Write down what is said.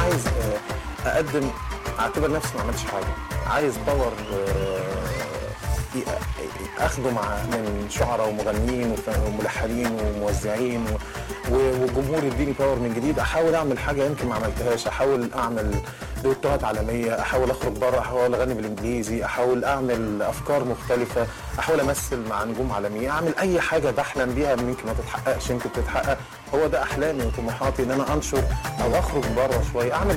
عايز آه، اقدم اعتبر نفسي ما عملتش حاجه عايز باور آه، ي- اخده مع من شعراء ومغنيين وف- وملحنين وموزعين و- و- والجمهور يديني باور من جديد احاول اعمل حاجه يمكن ما عملتهاش احاول اعمل دوتات عالميه احاول اخرج بره احاول اغني بالانجليزي احاول اعمل افكار مختلفه احاول امثل مع نجوم عالميه اعمل اي حاجه بحلم بيها يمكن ما تتحققش يمكن تتحقق هو ده احلامي وطموحاتي ان انا انشر او اخرج بره شويه اعمل